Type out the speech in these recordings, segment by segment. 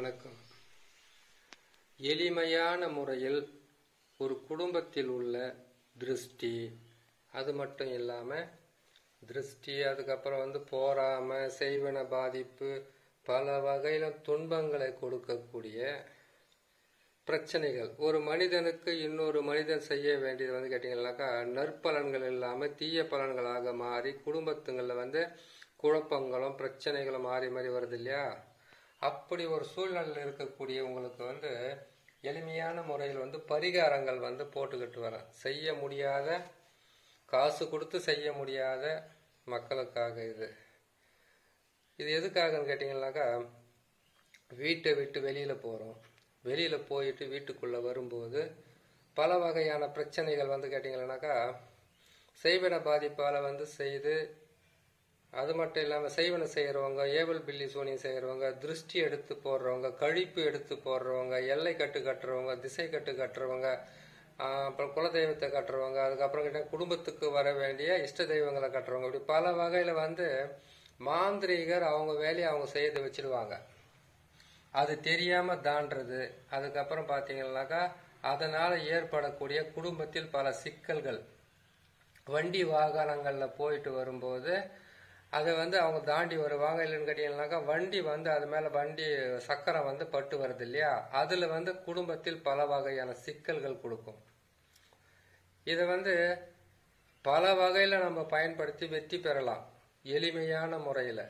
வணக்கம் எளிமையான முறையில் ஒரு குடும்பத்தில் உள்ள திருஷ்டி அது மட்டும் இல்லாமல் திருஷ்டி அதுக்கப்புறம் வந்து போராமை செய்வன பாதிப்பு பல வகையில் துன்பங்களை கொடுக்கக்கூடிய பிரச்சனைகள் ஒரு மனிதனுக்கு இன்னொரு மனிதன் செய்ய வேண்டியது வந்து கேட்டிங்கன்னாக்கா நற்பலன்கள் இல்லாமல் தீய பலன்களாக மாறி குடும்பத்துங்களில் வந்து குழப்பங்களும் பிரச்சனைகளும் மாறி மாறி வருது இல்லையா அப்படி ஒரு சூழ்நிலையில் இருக்கக்கூடிய உங்களுக்கு வந்து எளிமையான முறையில் வந்து பரிகாரங்கள் வந்து போட்டுக்கிட்டு வரேன் செய்ய முடியாத காசு கொடுத்து செய்ய முடியாத மக்களுக்காக இது இது எதுக்காகன்னு கேட்டிங்கன்னாக்கா வீட்டை விட்டு வெளியில் போகிறோம் வெளியில் போயிட்டு வீட்டுக்குள்ளே வரும்போது பல வகையான பிரச்சனைகள் வந்து கேட்டிங்கன்னாக்கா செய்வன பாதிப்பால் வந்து செய்து அது மட்டும் இல்லாமல் செய்வன செய்கிறவங்க ஏவல் பில்லி சூனியம் செய்கிறவங்க திருஷ்டி எடுத்து போடுறவங்க கழிப்பு எடுத்து போடுறவங்க எல்லை கட்டு கட்டுறவங்க திசை கட்டு கட்டுறவங்க அப்புறம் குலதெய்வத்தை கட்டுறவங்க அதுக்கப்புறம் கிட்ட குடும்பத்துக்கு வர வேண்டிய இஷ்ட தெய்வங்களை கட்டுறவங்க இப்படி பல வகையில் வந்து மாந்திரிகர் அவங்க வேலையை அவங்க செய்து வச்சிருவாங்க அது தெரியாம தாண்டது அதுக்கப்புறம் பார்த்தீங்கன்னாக்கா அதனால ஏற்படக்கூடிய குடும்பத்தில் பல சிக்கல்கள் வண்டி வாகனங்களில் போயிட்டு வரும்போது அதை வந்து அவங்க தாண்டி வருவாங்க இல்லைன்னு கேட்டீங்கன்னாக்கா வண்டி வந்து அது மேலே வண்டி சக்கரம் வந்து பட்டு வருது இல்லையா அதில் வந்து குடும்பத்தில் பல வகையான சிக்கல்கள் கொடுக்கும் இதை வந்து பல வகையில் நம்ம பயன்படுத்தி வெற்றி பெறலாம் எளிமையான முறையில்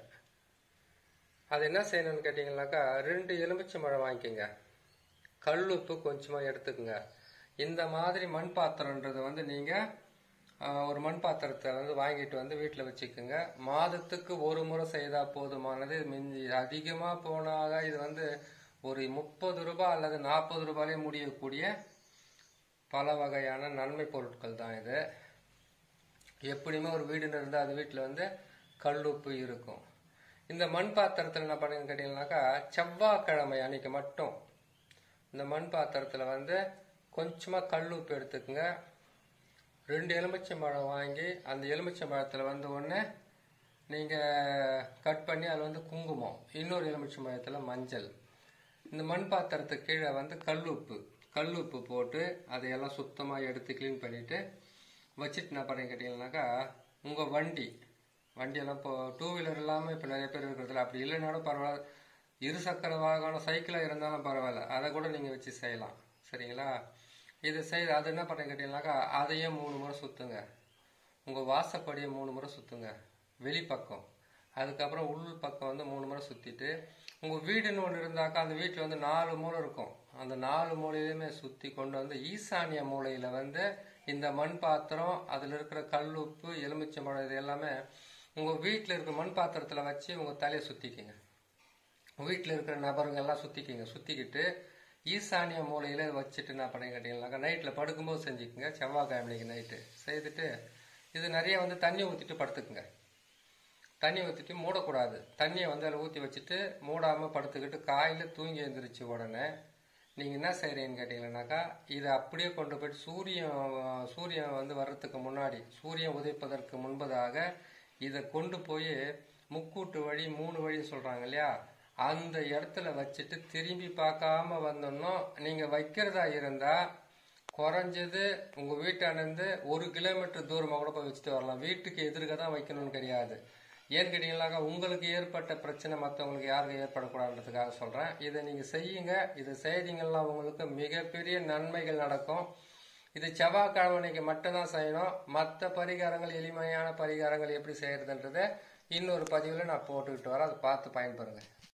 அது என்ன செய்யணும்னு கேட்டிங்கனாக்கா ரெண்டு எலுமிச்சம்பழம் வாங்கிக்கோங்க கல்லுப்பு கொஞ்சமாக எடுத்துக்கோங்க இந்த மாதிரி மண் பாத்திரன்றது வந்து நீங்கள் ஒரு மண் பாத்திரத்தை வந்து வாங்கிட்டு வந்து வீட்டில் வச்சுக்கோங்க மாதத்துக்கு ஒரு முறை செய்தால் போதுமானது மிஞ்சி அதிகமாக போனாக இது வந்து ஒரு முப்பது ரூபாய் அல்லது நாற்பது ரூபாயிலே முடியக்கூடிய பல வகையான நன்மை பொருட்கள் தான் இது எப்படியுமே ஒரு வீடுன்னு இருந்தால் அது வீட்டில் வந்து கல்லுப்பு இருக்கும் இந்த மண் பாத்திரத்தில் என்ன பண்ணுன்னு கேட்டீங்கன்னாக்கா செவ்வாய்க்கிழமை அன்னைக்கு மட்டும் இந்த மண் பாத்திரத்தில் வந்து கொஞ்சமாக கல் உப்பு எடுத்துக்கோங்க ரெண்டு எலுமிச்சம்பழம் வாங்கி அந்த எலுமிச்சம்பழத்தில் வந்து ஒன்று நீங்கள் கட் பண்ணி அதில் வந்து குங்குமம் இன்னொரு எலுமிச்சம்பழத்தில் மஞ்சள் இந்த மண் பாத்திரத்துக்கு கீழே வந்து கல் உப்பு கல் உப்பு போட்டு அதையெல்லாம் சுத்தமாக எடுத்து க்ளீன் பண்ணிவிட்டு வச்சுட்டு என்ன பண்ணுறீங்க கேட்டிங்கன்னாக்கா உங்கள் வண்டி வண்டியெல்லாம் இப்போ டூ வீலர் இல்லாமல் இப்போ நிறைய பேர் இருக்கிறதுல அப்படி இல்லைனாலும் பரவாயில்ல இரு சக்கர வாகனம் சைக்கிளாக இருந்தாலும் பரவாயில்ல அதை கூட நீங்கள் வச்சு செய்யலாம் சரிங்களா இது செய் அது என்ன பண்ணுறீங்க கேட்டீங்கன்னாக்கா அதையும் மூணு முறை சுற்றுங்க உங்கள் வாசப்படியை மூணு முறை சுற்றுங்க வெளிப்பக்கம் அதுக்கப்புறம் உள் பக்கம் வந்து மூணு முறை சுற்றிட்டு உங்கள் வீடுன்னு ஒன்று இருந்தாக்கா அந்த வீட்டில் வந்து நாலு மூளை இருக்கும் அந்த நாலு மூலையிலுமே சுற்றி கொண்டு வந்து ஈசானிய மூலையில் வந்து இந்த மண் பாத்திரம் அதில் இருக்கிற கல் உப்பு எலுமிச்சம்பழம் இது எல்லாமே உங்கள் வீட்டில் இருக்கிற மண் பாத்திரத்தில் வச்சு உங்கள் தலையை சுற்றிக்கிங்க வீட்டில் இருக்கிற நபருங்கெல்லாம் சுற்றிக்கிங்க சுற்றிக்கிட்டு ஈசானிய மூலையில் வச்சுட்டு என்ன பண்ணி கேட்டீங்கன்னாக்கா நைட்டில் படுக்கும்போது செஞ்சுக்கோங்க செவ்வாய்க்கிழமைக்கு நைட்டு செய்துட்டு இது நிறைய வந்து தண்ணி ஊற்றிட்டு படுத்துக்குங்க தண்ணி ஊற்றிட்டு மூடக்கூடாது தண்ணியை வந்து அதில் ஊற்றி வச்சுட்டு மூடாமல் படுத்துக்கிட்டு காயில் தூங்கி எழுந்திரிச்சு உடனே நீங்கள் என்ன செய்கிறீங்கன்னு கேட்டிங்கன்னாக்கா இதை அப்படியே கொண்டு போயிட்டு சூரியன் சூரியன் வந்து வர்றதுக்கு முன்னாடி சூரியன் உதைப்பதற்கு முன்பதாக இதை கொண்டு போய் முக்கூட்டு வழி மூணு வழி சொல்கிறாங்க இல்லையா அந்த இடத்துல வச்சுட்டு திரும்பி பார்க்காம வந்தோம்னா நீங்கள் வைக்கிறதா இருந்தால் குறைஞ்சது உங்கள் வீட்டானந்து ஒரு கிலோமீட்டர் தூரமாக கூட போய் வச்சுட்டு வரலாம் வீட்டுக்கு எதிர்க்க தான் வைக்கணும்னு கிடையாது ஏன்னு கேட்டீங்கன்னாக்கா உங்களுக்கு ஏற்பட்ட பிரச்சனை மற்றவங்களுக்கு யாருக்கும் ஏற்படக்கூடாதுன்றதுக்காக சொல்கிறேன் இதை நீங்கள் செய்யுங்க இதை செய்தீங்கன்னா உங்களுக்கு மிகப்பெரிய நன்மைகள் நடக்கும் இது செவ்வாய்க்கிழமைக்கு மட்டும்தான் செய்யணும் மற்ற பரிகாரங்கள் எளிமையான பரிகாரங்கள் எப்படி செய்யறதுன்றதை இன்னொரு பதிவில் நான் போட்டுக்கிட்டு வரேன் அதை பார்த்து பயன்பெறுங்க